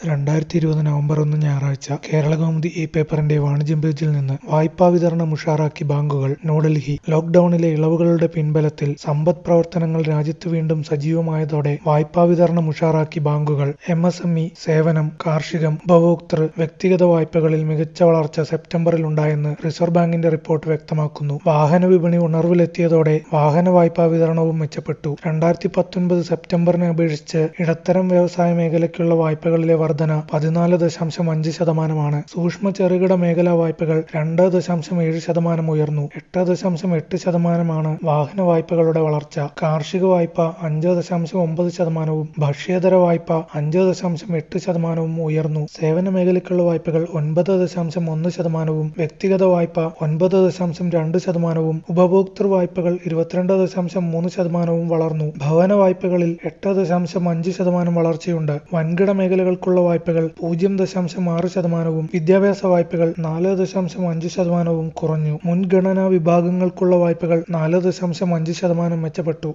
രണ്ടായിരത്തി ഇരുപത് നവംബർ ഒന്ന് ഞായറാഴ്ച കേരളകൗമുദി ഈ പേപ്പറിന്റെ വാണിജ്യം പേജിൽ നിന്ന് വായ്പാ വിതരണം ഉഷാറാക്കി ബാങ്കുകൾ ന്യൂഡൽഹി ലോക്ഡൌണിലെ ഇളവുകളുടെ പിൻബലത്തിൽ സമ്പദ് പ്രവർത്തനങ്ങൾ രാജ്യത്ത് വീണ്ടും സജീവമായതോടെ വായ്പാ വിതരണം ഉഷാറാക്കി ബാങ്കുകൾ എം എസ് എം ഇ സേവനം കാർഷികം ഉപഭോക്തൃ വ്യക്തിഗത വായ്പകളിൽ മികച്ച വളർച്ച സെപ്റ്റംബറിൽ ഉണ്ടായെന്ന് റിസർവ് ബാങ്കിന്റെ റിപ്പോർട്ട് വ്യക്തമാക്കുന്നു വാഹന വിപണി ഉണർവിലെത്തിയതോടെ വാഹന വായ്പാ വിതരണവും മെച്ചപ്പെട്ടു രണ്ടായിരത്തി പത്തൊൻപത് സെപ്റ്റംബറിനെ അപേക്ഷിച്ച് ഇടത്തരം വ്യവസായ മേഖലയ്ക്കുള്ള വായ്പകളിലെ വർധന പതിനാല് ദശാംശം അഞ്ച് ശതമാനമാണ് സൂക്ഷ്മ ചെറുകിട മേഖലാ വായ്പകൾ രണ്ട് ദശാംശം ഏഴ് ശതമാനം ഉയർന്നു എട്ട് ദശാംശം എട്ട് ശതമാനമാണ് വാഹന വായ്പകളുടെ വളർച്ച കാർഷിക വായ്പ അഞ്ച് ദശാംശം ഒമ്പത് ശതമാനവും ഭക്ഷ്യേതര വായ്പ അഞ്ച് ദശാംശം എട്ട് ശതമാനവും ഉയർന്നു സേവന മേഖലയ്ക്കുള്ള വായ്പകൾ ഒൻപത് ദശാംശം ഒന്ന് ശതമാനവും വ്യക്തിഗത വായ്പ ഒൻപത് ദശാംശം രണ്ട് ശതമാനവും ഉപഭോക്തൃ വായ്പകൾ ഇരുപത്തിരണ്ട് ദശാംശം മൂന്ന് ശതമാനവും വളർന്നു ഭവന വായ്പകളിൽ എട്ട് ദശാംശം അഞ്ച് ശതമാനം വളർച്ചയുണ്ട് വൻകിട മേഖലകൾക്കുള്ള വായ്പകൾ പൂജ്യം ദശാംശം ആറ് ശതമാനവും വിദ്യാഭ്യാസ വായ്പകൾ നാല് ദശാംശം അഞ്ച് ശതമാനവും കുറഞ്ഞു മുൻഗണനാ വിഭാഗങ്ങൾക്കുള്ള വായ്പകൾ നാല് ദശാംശം അഞ്ച് ശതമാനം മെച്ചപ്പെട്ടു